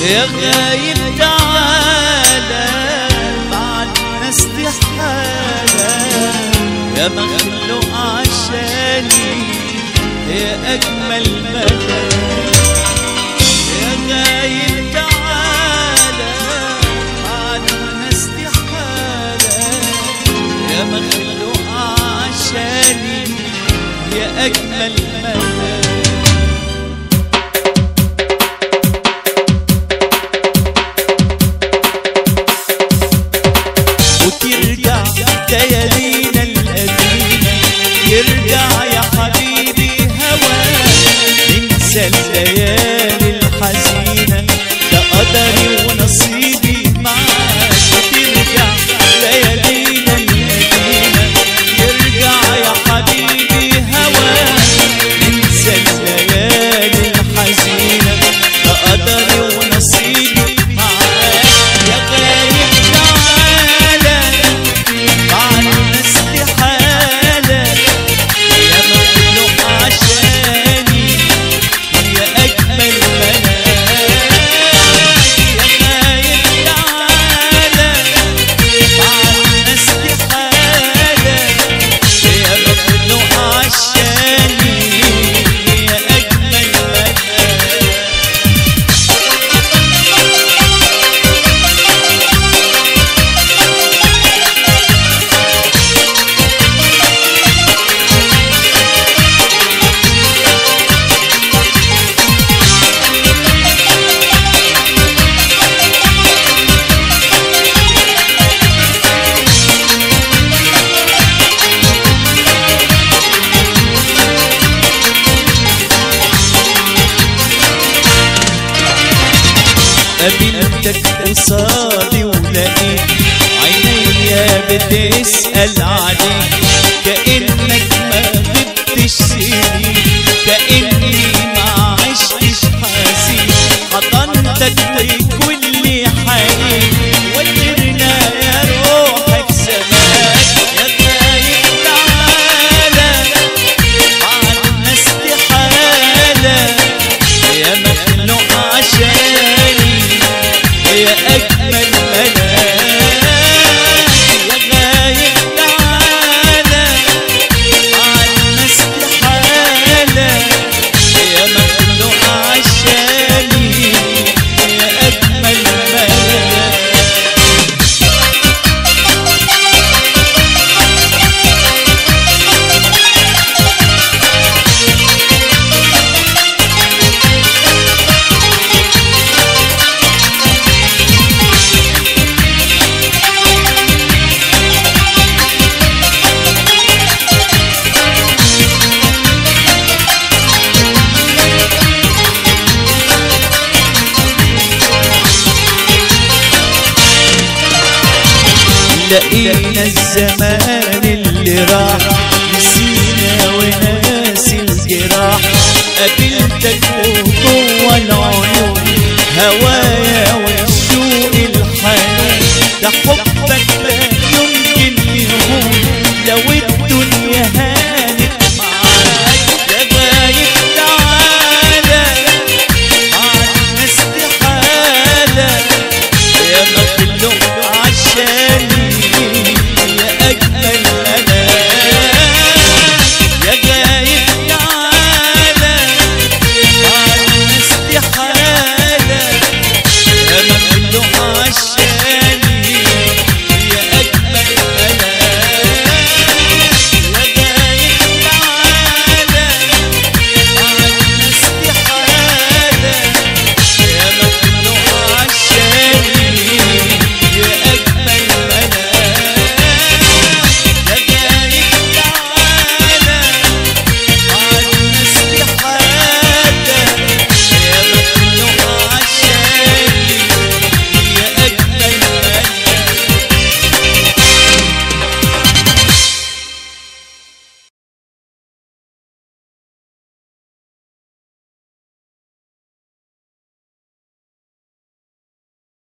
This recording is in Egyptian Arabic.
يا غايب تعالى بعدنا استحالة يا مخلوق عشاني يا أجمل ملاك يا غايب تعالى بعدنا استحالة يا مخلوق عشاني يا أجمل ملاك وترجع ليالينا القديمة يرجع يا حبيبي هواك ننسى الليالي الحزينة ده قدري ونصيبي معاك وترجع ليالينا القديمة يرجع يا حبيبي هواك ننسى الليالي الحزينة ده قدري ونصيبي معاك يا غايب تعالى بعد استحالة يا مخلوق عشاني يا أجمل ملاك يا غايب تعالى بعد استحالة يا مخلوق عشاني يا أجمل ملاك قابلتك قصادي ولقيت عينيا بتسأل عليك كأنك ما غبتش سنين كأني ما عشتش حزين حضنتك بكل حنين وترنا يا روحك سماك يا غايب تعالى بعدنا استحالة يا مخلوق عشاني يا أجمل ملاك يا غايب تعالى بعدنا استحالة يا مخلوق عشاني يا أجمل ملاك لقينا الزمان اللي راح نسينا وناسي الجراح قابلتك وجوه العيون هوايا والشوق الحنان ده حب